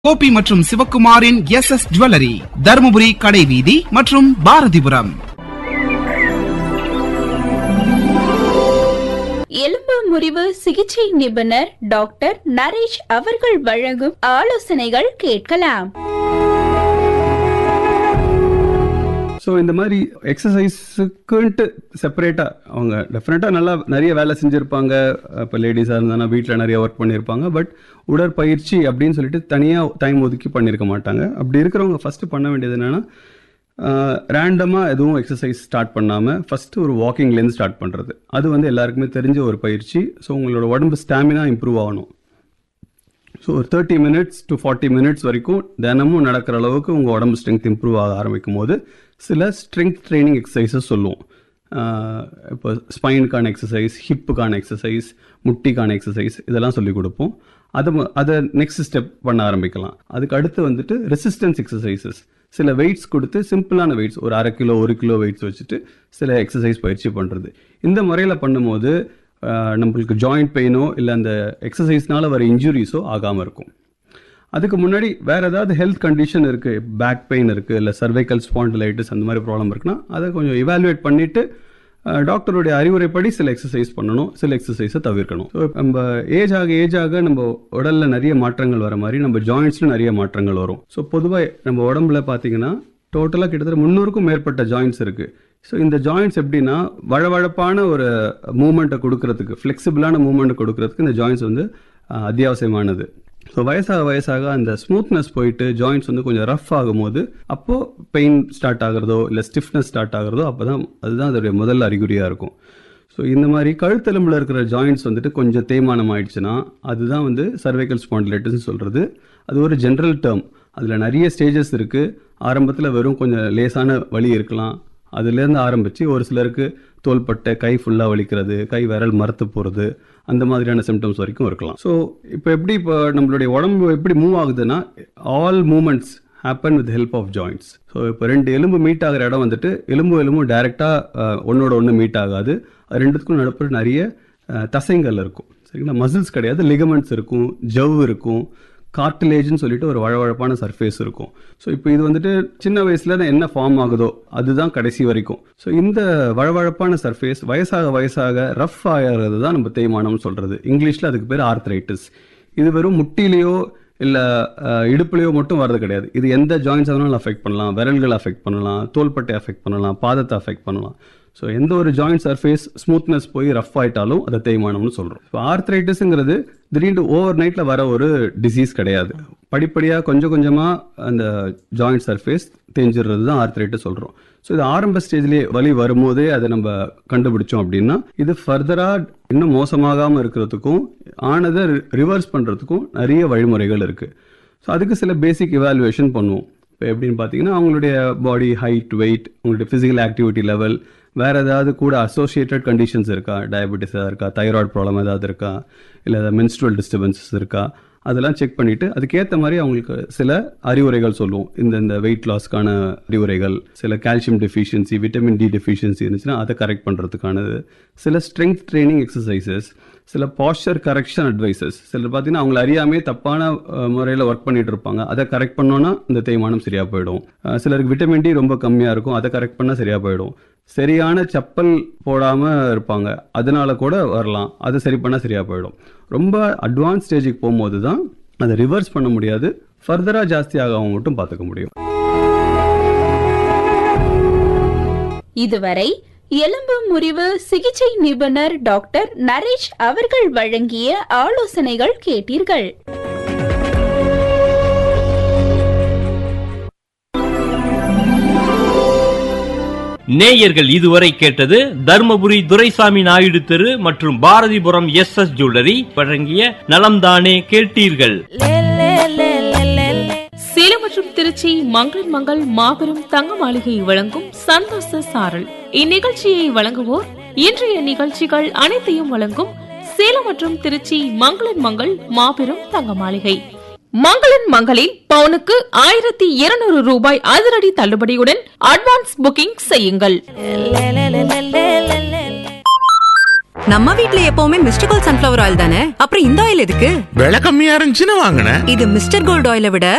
கோபி மற்றும் சிவக்குமாரின் S S jewellery Dharmapuri கடைவீதி மற்றும் பாரதிபுரம் எலும்பு முறிவு சிகிச்சை நிபுணர் டாக்டர் நரேஷ் அவர்கள் வழங்கும் ஆலோசனைகள் கேட்கலாம் ஸோ இந்த மாதிரி எக்ஸசைஸுக்குன்ட்டு செப்பரேட்டாக அவங்க டெஃபினட்டாக நல்லா நிறைய வேலை செஞ்சுருப்பாங்க இப்போ லேடிஸாக இருந்தாங்கன்னா வீட்டில் நிறைய ஒர்க் பண்ணியிருப்பாங்க பட் உடற்பயிற்சி அப்படின்னு சொல்லிட்டு தனியாக டைம் ஒதுக்கி பண்ணியிருக்க மாட்டாங்க அப்படி இருக்கிறவங்க ஃபஸ்ட்டு பண்ண வேண்டியது என்னென்னா ரேண்டமாக எதுவும் எக்ஸசைஸ் ஸ்டார்ட் பண்ணாமல் ஃபஸ்ட்டு ஒரு வாக்கிங்லேருந்து ஸ்டார்ட் பண்ணுறது அது வந்து எல்லாருக்குமே தெரிஞ்ச ஒரு பயிற்சி ஸோ உங்களோட உடம்பு ஸ்டாமினா இம்ப்ரூவ் ஆகணும் ஸோ ஒரு thirty minutes to forty minutes வரைக்கும் தினமும் நடக்கிற அளவுக்கு உங்கள் உடம்பு ஸ்ட்ரென்த் இம்ப்ரூவ் ஆக ஆரம்பிக்கும் போது சில ஸ்ட்ரென்த் ட்ரைனிங் எக்ஸசைசஸ் சொல்லுவோம் ஆஹ் இப்போ ஸ்பைனுக்கான எக்ஸசைஸ் ஹிப்புக்கான எக்ஸசைஸ் முட்டிக்கான எக்ஸசைஸ் இதெல்லாம் சொல்லி கொடுப்போம் அதை ம- அதை நெக்ஸ்ட் ஸ்டெப் பண்ண ஆரம்பிக்கலாம் அதுக்கு அடுத்து வந்துட்டு ரெசிஸ்டன்ஸ் எக்ஸசைசஸ் சில வெயிட்ஸ் கொடுத்து சிம்பிளான வெயிட்ஸ் ஒரு அரை கிலோ ஒரு கிலோ வெயிட்ஸ் வச்சுட்டு சில எக்ஸசைஸ் பயிற்சி பண்ணுறது இந்த முறையில் பண்ணும்போது ஆஹ் நம்மளுக்கு ஜாயிண்ட் பெயினோ இல்லை அந்த எக்ஸசைஸ்னால வர இன்ஜுரிஸோ ஆகாமல் இருக்கும் அதுக்கு முன்னாடி வேற ஏதாவது ஹெல்த் கண்டிஷன் இருக்கு பேக் பெயின் இருக்கு இல்லை சர்வைக்கல் ஸ்பாண்டிலைட்டிஸ் அந்த மாதிரி ப்ராப்ளம் இருக்குன்னா அதை கொஞ்சம் இவாலுவேட் பண்ணிட்டு அஹ், டாக்டருடைய அறிவுரைப்படி சில எக்ஸசைஸ் பண்ணணும் சில எக்ஸசைஸை தவிர்க்கணும் ஸோ நம்ம ஏஜ் ஆக ஏஜ் ஆக நம்ம உடல்ல நிறைய மாற்றங்கள் வர மாதிரி நம்ம ஜாயின்ஸ்லையும் நிறைய மாற்றங்கள் வரும் ஸோ பொதுவாக நம்ம உடம்புல பார்த்தீங்கன்னா டோட்டலாக கிட்டத்தட்ட முந்நூறுக்கும் மேற்பட்ட ஜாயின்ஸ் இருக்கு ஸோ இந்த ஜாயின்ஸ் எப்படின்னா வழவழப்பான ஒரு மூமெண்ட்டை கொடுக்கறதுக்கு ஃப்ளெக்சிபிளான மூமெண்ட் கொடுக்கறதுக்கு இந்த ஜாயின்ஸ் வந்து அஹ், அத்தியாவசியமானது ஸோ வயசாக வயசாக அந்த ஸ்மூத்னஸ் போயிட்டு ஜாயின்ஸ் வந்து கொஞ்சம் ரஃப் ஆகும்போது அப்போ பெயின் ஸ்டார்ட் ஆகுறதோ இல்லை ஸ்டிஃப்னஸ் ஸ்டார்ட் ஆகுறதோ அப்போ தான் அதுதான் அதோடைய முதல் அறிகுறியாக இருக்கும் ஸோ இந்த மாதிரி கழுத்தெலும்பில் இருக்கிற ஜாயின்ட்ஸ் வந்துட்டு கொஞ்சம் தேய்மானம் ஆயிடுச்சுன்னா அதுதான் வந்து சர்வைக்கல் ஸ்பாண்டிலைட்டிஸ்னு சொல்கிறது அது ஒரு ஜென்ரல் டேர்ம் அதில் நிறைய ஸ்டேஜஸ் இருக்குது ஆரம்பத்தில் வெறும் கொஞ்சம் லேசான வலி இருக்கலாம் அதுலேருந்து ஆரம்பித்து ஒரு சிலருக்கு தோள்பட்டை கை ஃபுல்லாக வலிக்கிறது கை விரல் மரத்து போகிறது அந்த மாதிரியான சிம்டம்ஸ் வரைக்கும் இருக்கலாம் ஸோ இப்போ எப்படி இப்போ நம்மளுடைய உடம்பு எப்படி மூவ் ஆகுதுன்னா all movements happen with help of joints so இப்போ ரெண்டு எலும்பு மீட் ஆகிற இடம் வந்துட்டு எலும்பு எலும்பும் டைரெக்டாக ஒன்னோட ஒன்று மீட் ஆகாது அது ரெண்டுத்துக்கும் நடுப்புற நிறைய அஹ், தசைங்கள் இருக்கும் சரிங்களா மசில்ஸ் கிடையாது லிகமெண்ட்ஸ் இருக்கும் ஜவ் இருக்கும் கார்டிலேஜ்னு சொல்லிட்டு ஒரு வழவழப்பான சர்ஃபேஸ் இருக்கும் ஸோ இப்போ இது வந்துட்டு சின்ன வயசுல என்ன ஃபார்ம் ஆகுதோ அதுதான் கடைசி வரைக்கும் ஸோ இந்த வழவழப்பான சர்ஃபேஸ் வயசாக வயசாக ரஃப் ஆகிறது தான் நம்ம தேய்மானம்னு சொல்றது இங்கிலீஷ்ல அதுக்கு பேர் ஆர்த்ரைட்டிஸ் இது வெறும் முட்டிலேயோ இல்லை இடுப்புலையோ மட்டும் வர்றது கிடையாது இது எந்த ஜாயின்ஸ் வேணாலும் அஃபெக்ட் பண்ணலாம் விரல்களை அஃபெக்ட் பண்ணலாம் தோள்பட்டை அஃபெக்ட் பண்ணலாம் பாதத்தை அஃபெக்ட் பண்ணலாம் ஸோ எந்த ஒரு ஜாயிண்ட் சர்ஃபேஸ் ஸ்மூத்னஸ் போய் ரஃப் ஆயிட்டாலும் அதை தேய்மானம்னு சொல்கிறோம் இப்போ ஆர்த்ரைட்டிஸ்ங்கிறது திடீர்னு ஓவர் நைட்டில் வர ஒரு டிசீஸ் கிடையாது படிப்படியாக கொஞ்சம் கொஞ்சமாக அந்த ஜாயிண்ட் சர்ஃபேஸ் தேஞ்சிடுறது தான் ஆர்த்ரைட்டிஸ் சொல்கிறோம் ஸோ இது ஆரம்ப ஸ்டேஜ்லேயே வலி வரும்போதே அதை நம்ம கண்டுபிடிச்சோம் அப்படின்னா இது ஃபர்தராக இன்னும் மோசமாகாமல் இருக்கிறதுக்கும் ஆனதை ரிவர்ஸ் பண்ணுறதுக்கும் நிறைய வழிமுறைகள் இருக்குது ஸோ அதுக்கு சில பேசிக் இவாலுவேஷன் பண்ணுவோம் இப்போ எப்படின்னு பார்த்தீங்கன்னா அவங்களுடைய பாடி ஹைட் வெயிட் உங்களுடைய ஃபிசிக்கல் ஆக்டிவிட்டி லெவல் வேற ஏதாவது கூட அசோசியேட்டட் கண்டிஷன்ஸ் இருக்கா டயபெட்டிஸ் ஏதாவது இருக்கா தைராய்டு ப்ராப்ளம் ஏதாவது இருக்கா இல்லை மென்ஸ்ட்ரல் டிஸ்டர்பன்சஸ் இருக்கா அதெல்லாம் செக் பண்ணிட்டு அதுக்கேற்ற மாதிரி அவங்களுக்கு சில அறிவுரைகள் சொல்லுவோம் இந்த இந்த வெயிட் லாஸ்க்கான அறிவுரைகள் சில calcium deficiency vitamin D deficiency இருந்துச்சுன்னா அதை கரெக்ட் பண்ணுறதுக்கானது சில ஸ்ட்ரென்த் ட்ரைனிங் எக்ஸசைசஸ் சில பாஸ்டர் கரெக்ஷன் அட்வைசஸ் சிலர் பார்த்தீங்கன்னா அவங்கள அறியாமே தப்பான முறையில் ஒர்க் பண்ணிட்டு இருப்பாங்க அதை கரெக்ட் பண்ணோன்னா இந்த தேய்மானம் சரியா போயிடும் அஹ் சிலருக்கு விட்டமின் டி ரொம்ப கம்மியாக இருக்கும் அதை கரெக்ட் பண்ணால் சரியா போயிடும் சரியான செப்பல் போடாமல் இருப்பாங்க அதனால கூட வரலாம் அதை சரி பண்ணால் சரியா போயிடும் ரொம்ப அட்வான்ஸ் ஸ்டேஜுக்கு போகும்போது தான் அதை ரிவர்ஸ் பண்ண முடியாது ஃபர்தராக ஜாஸ்தி ஆகாம மட்டும் பார்த்துக்க முடியும் இதுவரை எலும்பு முறிவு சிகிச்சை நிபுணர் டாக்டர் நரேஷ் அவர்கள் வழங்கிய ஆலோசனைகள் கேட்டீர்கள் நேயர்கள் இதுவரை கேட்டது தர்மபுரி துரைசாமி நாயுடு தெரு மற்றும் பாரதிபுரம் எஸ் எஸ் ஜுவல்லரி வழங்கிய நலம்தானே கேட்டீர்கள் சேலம் மற்றும் திருச்சி மங்கள் மங்கள் மாபெரும் தங்க மாளிகை வழங்கும் சந்தோஷ சாரல் இந்நிகழ்ச்சியை வழங்குவோர் இன்றைய நிகழ்ச்சிகள் அனைத்தையும் வழங்கும் சேலம் மற்றும் திருச்சி மங்களன் மங்கள் மாபெரும் தங்க மாளிகை மங்களன் மங்களில் பவுனுக்கு ஆயிரத்தி இருநூறு ரூபாய் அதிரடி தள்ளுபடியுடன் அட்வான்ஸ் புக்கிங் செய்யுங்கள் நம்ம வீட்ல எப்பவுமே மிஸ்டர் கோல்ட் சன்ஃபிளவர் ஆயில் தானே அப்புறம் இந்த ஆயில் எதுக்கு விலை கம்மியா இருந்துச்சுன்னு வாங்கினேன் இது மிஸ்டர் கோல்ட் ஆயிலை விட